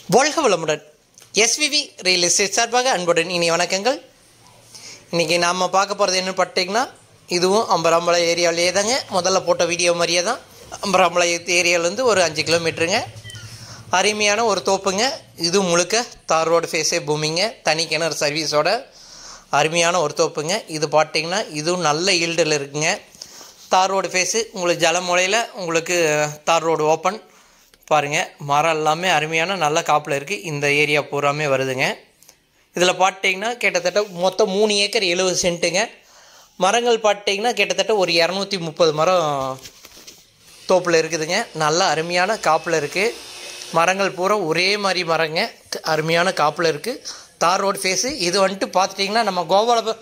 வாழ்க வளமுடன் SVV real estate சார்பாக அன்புடன் இனி வணக்கங்கள் இன்றைக்கி நாம் பார்க்க போகிறது என்னன்னு பார்த்தீங்கன்னா இதுவும் அம்பராம்பளை ஏரியாவிலேயே தாங்க முதல்ல போட்ட வீடியோ மாதிரியே தான் அம்பராம்பளை ஏரியாவிலேருந்து ஒரு அஞ்சு கிலோமீட்டருங்க அருமையான ஒரு தோப்புங்க இது முழுக்க தார் ரோடு ஃபேஸே பூமிங்க தனி கிணறு சர்வீஸோட அருமையான ஒரு தோப்புங்க இது பார்த்தீங்கன்னா இதுவும் நல்ல ஈல்டில் இருக்குங்க தார் ரோடு ஃபேஸு உங்களுக்கு ஜலமுலையில் உங்களுக்கு தார் ரோடு ஓப்பன் பாருங்கள் மரம் எல்லாமே அருமையான நல்ல காப்பில் இருக்குது இந்த ஏரியா பூராமே வருதுங்க இதில் பார்த்தீங்கன்னா கிட்டத்தட்ட மொத்தம் மூணு ஏக்கர் எழுபது சென்ட்டுங்க மரங்கள் பார்த்தீங்கன்னா கிட்டத்தட்ட ஒரு இரநூத்தி முப்பது மரம் தோப்பில் இருக்குதுங்க நல்ல அருமையான காப்பில் இருக்குது மரங்கள் பூரா ஒரே மாதிரி மரங்க க- அருமையான காப்பில் இருக்குது தார் ரோடு ஃபேஸு இது வந்துட்டு பார்த்துட்டிங்கன்னா நம்ம கோபாலபுரம்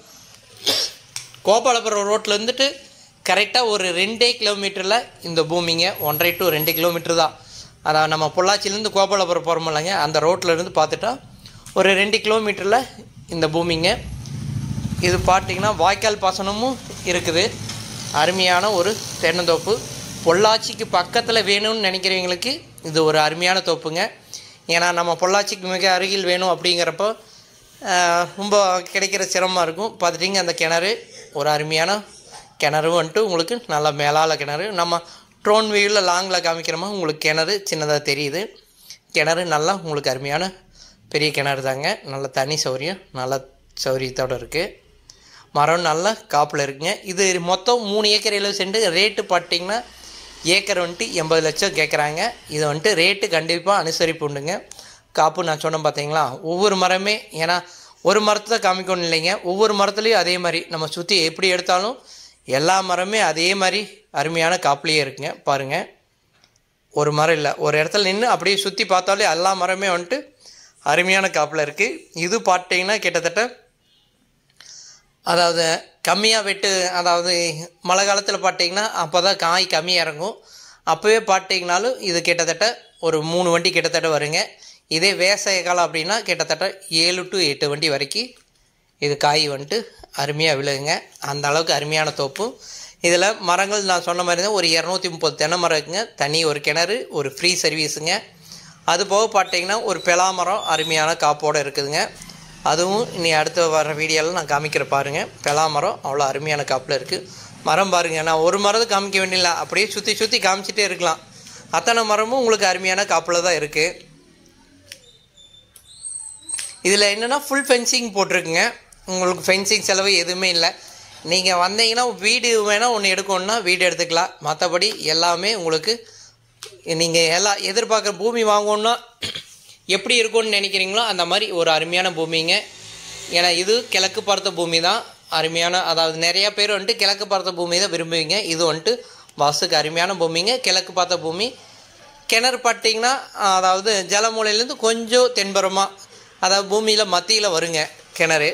கோபாலபுரம் ரோட்டில் இருந்துட்டு கரெக்டாக ஒரு ரெண்டே கிலோமீட்டரில் இந்த பூமிங்க ஒன்றரை டு ரெண்டு கிலோமீட்டர் தான் அதான் நம்ம பொள்ளாச்சிலேருந்து கோபாலபுரம் போகிறோம் இல்லைங்க அந்த ரோட்டில் இருந்து பார்த்துட்டா ஒரு ரெண்டு கிலோமீட்டரில் இந்த பூமிங்க இது பார்த்தீங்கன்னா வாய்க்கால் பாசனமும் இருக்குது அருமையான ஒரு தென்னந்தோப்பு பொள்ளாச்சிக்கு பக்கத்தில் வேணும்னு நினைக்கிறவங்களுக்கு இது ஒரு அருமையான தோப்புங்க ஏன்னா நம்ம பொள்ளாச்சிக்கு மிக அருகில் வேணும் அப்படிங்கிறப்போ ஆஹ், ரொம்ப கிடைக்கிற சிரமமாக இருக்கும் பார்த்துட்டிங்க அந்த கிணறு ஒரு அருமையான கிணறு வந்துட்டு உங்களுக்கு நல்லா மேலால கிணறு நம்ம ட்ரோன் வியூவில் லாங்கில் காமிக்கிறோமா உங்களுக்கு கிணறு சின்னதாக தெரியுது கிணறு நல்லா உங்களுக்கு அருமையான பெரிய கிணறு தாங்க நல்ல தண்ணி சௌரியம் நல்ல சௌரியத்தோடு இருக்குது மரம் நல்லா காப்பில் இருக்குங்க இது மொத்தம் மூணு ஏக்கர் எழுபது சென்ட் ரேட்டு பார்த்தீங்கன்னா ஏக்கர் வந்துட்டு எண்பது லட்சம் கேட்குறாங்க இது வந்துட்டு ரேட்டு கண்டிப்பாக அனுசரிப்பு உண்டுங்க காப்பு நான் சொன்னேன் பார்த்தீங்களா ஒவ்வொரு மரமே ஏன்னா ஒரு மரத்தை தான் காமிக்கணும் இல்லைங்க ஒவ்வொரு மரத்துலேயும் அதே மாதிரி நம்ம சுற்றி எப்படி எடுத்தாலும் எல்லா மரமே அதே மாதிரி அருமையான காப்புலேயே இருக்குங்க பாருங்கள் ஒரு மரம் இல்லை ஒரு இடத்துல நின்று அப்படியே சுற்றி பார்த்தாலே எல்லா மரமே வந்துட்டு அருமையான காப்பில் இருக்குது இது பார்த்தீங்கன்னா கிட்டத்தட்ட அதாவது கம்மியாக வெட்டு அதாவது மழை காலத்தில் பார்த்தீங்கன்னா அப்போ தான் காய் கம்மியாக இறங்கும் அப்போவே பார்த்தீங்கனாலும் இது கிட்டத்தட்ட ஒரு மூணு வண்டி கிட்டத்தட்ட வருங்க இதே விவசாய காலம் அப்படின்னா கிட்டத்தட்ட ஏழு டு எட்டு வண்டி வரைக்கும் இது காய் வந்துட்டு அருமையாக விழுகுங்க அந்த அளவுக்கு அருமையான தோப்பு இதில் மரங்கள் நான் சொன்ன மாதிரி தான் ஒரு இரநூத்தி முப்பது தென்னை மரம் இருக்குங்க தனி ஒரு கிணறு ஒரு ஃப்ரீ சர்வீஸுங்க அது போக பார்த்தீங்கன்னா ஒரு பெலா மரம் அருமையான காப்போடு இருக்குதுங்க அதுவும் இனி அடுத்த வர வீடியோவில் நான் காமிக்கிற பாருங்க பெலா மரம் அவ்வளோ அருமையான காப்பில் இருக்குது மரம் பாருங்க நான் ஒரு மரத்தை காமிக்க வேண்டியதில்ல அப்படியே சுற்றி சுற்றி காமிச்சிட்டே இருக்கலாம் அத்தனை மரமும் உங்களுக்கு அருமையான காப்பில் தான் இருக்குது இதில் என்னென்னா ஃபுல் ஃபென்சிங் போட்டிருக்குங்க உங்களுக்கு ஃபென்சிங் செலவு எதுவுமே இல்லை நீங்கள் வந்தீங்கன்னா வீடு வேணால் ஒன்று எடுக்கணுன்னா வீடு எடுத்துக்கலாம் மற்றபடி எல்லாமே உங்களுக்கு நீங்கள் எல்லா எதிர்பார்க்குற பூமி வாங்கணுன்னா எப்படி இருக்கும்னு நினைக்கிறீங்களோ அந்த மாதிரி ஒரு அருமையான பூமிங்க ஏன்னா இது கிழக்கு பார்த்த பூமி தான் அருமையான அதாவது நிறையா பேர் வந்துட்டு கிழக்கு பார்த்த பூமி தான் விரும்புவீங்க இது வந்துட்டு வாசுக்கு அருமையான பூமிங்க கிழக்கு பார்த்த பூமி கிணறு பார்த்தீங்கன்னா அதாவது ஜலமூலையிலேருந்து கொஞ்சம் தென்புறமாக அதாவது பூமியில் மத்தியில் வருங்க கிணறு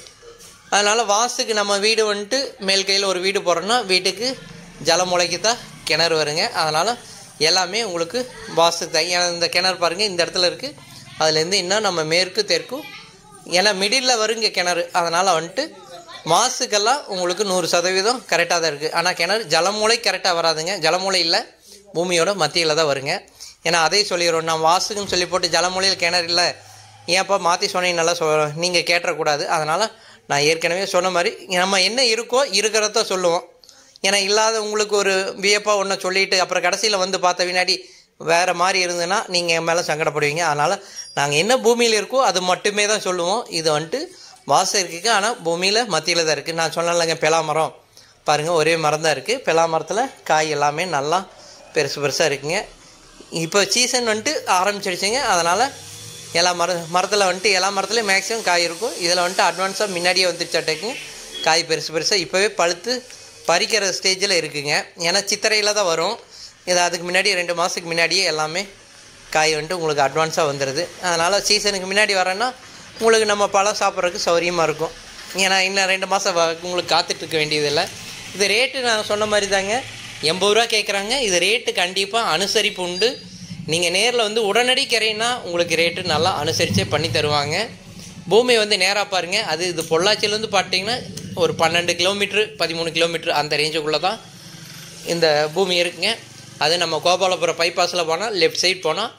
அதனால் வாசுக்கு நம்ம வீடு வந்துட்டு மேல் கையில் ஒரு வீடு போடுறோன்னா வீட்டுக்கு ஜலமுலைக்கு தான் கிணறு வருங்க அதனால் எல்லாமே உங்களுக்கு வாசு தான் ஏன்னா இந்த கிணறு பாருங்கள் இந்த இடத்துல இருக்குது அதுலேருந்து இன்னும் நம்ம மேற்கு தெற்கும் ஏன்னா மிடில் வருங்க கிணறு அதனால் வந்துட்டு மாசுக்கெல்லாம் உங்களுக்கு நூறு சதவீதம் கரெக்டாக தான் இருக்குது ஆனால் கிணறு ஜலமூலை கரெக்டாக வராதுங்க ஜலமூலை இல்லை பூமியோட மத்தியில் தான் வருங்க ஏன்னா அதே சொல்லிடுறோம் நான் வாசுக்குன்னு சொல்லி போட்டு ஜலமூலையில் கிணறு இல்லை ஏன்ப்பா மாற்றி சொன்னீங்க நல்லா சொ நீங்கள் கேட்டக்கூடாது அதனால் நான் ஏற்கனவே சொன்ன மாதிரி நம்ம என்ன இருக்கோ இருக்கிறத சொல்லுவோம் ஏன்னா இல்லாத உங்களுக்கு ஒரு வியப்பாக ஒன்று சொல்லிட்டு அப்புறம் கடைசியில் வந்து பார்த்த வினாடி வேறு மாதிரி இருந்ததுன்னா நீங்கள் என் மேலே சங்கடப்படுவீங்க அதனால் நாங்கள் என்ன பூமியில் இருக்கோ அது மட்டுமே தான் சொல்லுவோம் இது வந்துட்டு வாசம் இருக்குங்க ஆனால் பூமியில் மத்தியில் தான் இருக்குது நான் சொன்னேன்லங்க பெலா மரம் பாருங்கள் ஒரே மரம் தான் இருக்குது பெலா மரத்தில் காய் எல்லாமே நல்லா பெருசு பெருசாக இருக்குங்க இப்போ சீசன் வந்துட்டு ஆரம்பிச்சிடுச்சுங்க அதனால் எல்லா மர மரத்தில் வந்துட்டு எல்லா மரத்துலையும் மேக்ஸிமம் காய் இருக்கும் இதில் வந்துட்டு அட்வான்ஸாக முன்னாடியே வந்துருச்சாட்டேங்க காய் பெருசு பெருசாக இப்போவே பழுத்து பறிக்கிற ஸ்டேஜில் இருக்குங்க ஏன்னா சித்திரையில் தான் வரும் இது அதுக்கு முன்னாடி ரெண்டு மாதத்துக்கு முன்னாடியே எல்லாமே காய் வந்துட்டு உங்களுக்கு அட்வான்ஸாக வந்துடுது அதனால் சீசனுக்கு முன்னாடி வரேன்னா உங்களுக்கு நம்ம பழம் சாப்பிட்றதுக்கு சௌரியமாக இருக்கும் ஏன்னா இன்னும் ரெண்டு மாதம் உங்களுக்கு காத்துட்டு இருக்க வேண்டியதில்லை இது ரேட்டு நான் சொன்ன மாதிரி தாங்க எண்பது ரூபா கேட்குறாங்க இது ரேட்டு கண்டிப்பாக அனுசரிப்பு உண்டு நீங்கள் நேரில் வந்து உடனடி கிரைனா உங்களுக்கு ரேட்டு நல்லா அனுசரித்தே பண்ணி தருவாங்க பூமி வந்து நேராக பாருங்கள் அது இது பொள்ளாச்சியிலேருந்து பார்த்தீங்கன்னா ஒரு பன்னெண்டு கிலோமீட்ரு பதிமூணு கிலோமீட்ரு அந்த ரேஞ்சுக்குள்ளே தான் இந்த பூமி இருக்குங்க அது நம்ம கோபாலபுரம் பைபாஸில் போனால் லெஃப்ட் சைட் போனால்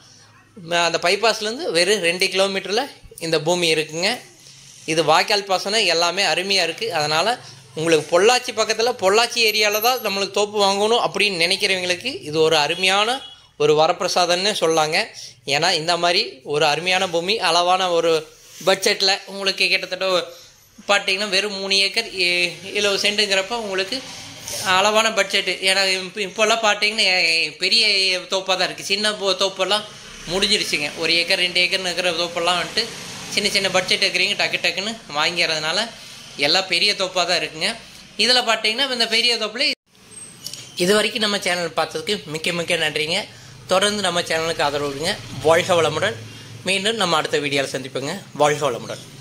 ம- அந்த பைபாஸ்லேருந்து வெறும் ரெண்டு கிலோமீட்டரில் இந்த பூமி இருக்குங்க இது வாய்க்கால் பாசனம் எல்லாமே அருமையாக இருக்குது அதனால் உங்களுக்கு பொள்ளாச்சி பக்கத்தில் பொள்ளாச்சி ஏரியாவில் தான் நம்மளுக்கு தோப்பு வாங்கணும் அப்படின்னு நினைக்கிறவங்களுக்கு இது ஒரு அருமையான ஒரு வரப்பிரசாதம்னு சொல்லாங்க ஏன்னா இந்த மாதிரி ஒரு அருமையான பூமி அளவான ஒரு பட்ஜெட்டில் உங்களுக்கு கிட்டத்தட்ட பார்த்தீங்கன்னா வெறும் மூணு ஏக்கர் ஏ- எழுபது சென்ட்டுங்கிறப்ப உங்களுக்கு அளவான பட்ஜெட்டு ஏன்னா இப்போ இப்போல்லாம் பார்த்தீங்கன்னா எ- பெரிய தோப்பாக தான் இருக்குது சின்ன போ- தோப்பெல்லாம் முடிஞ்சிடுச்சுங்க ஒரு ஏக்கர் ரெண்டு ஏக்கர்னு இருக்கிற தோப்பெல்லாம் வந்துட்டு சின்ன சின்ன பட்ஜெட் இருக்கிறீங்க டக்கு டக்குன்னு வாங்கிறதுனால எல்லாம் பெரிய தோப்பாக தான் இருக்குங்க இதில் பார்த்தீங்கன்னா இந்த பெரிய தோப்பில் இது வரைக்கும் நம்ம சேனல் பார்த்ததுக்கு மிக்க மிக்க நன்றிங்க தொடர்ந்து நம்ம சேனலுக்கு ஆதரவு கொடுங்க வாழ்க வளமுடன் மீண்டும் நம்ம அடுத்த வீடியோவில் சந்திப்போங்க வாழ்க வளமுடன்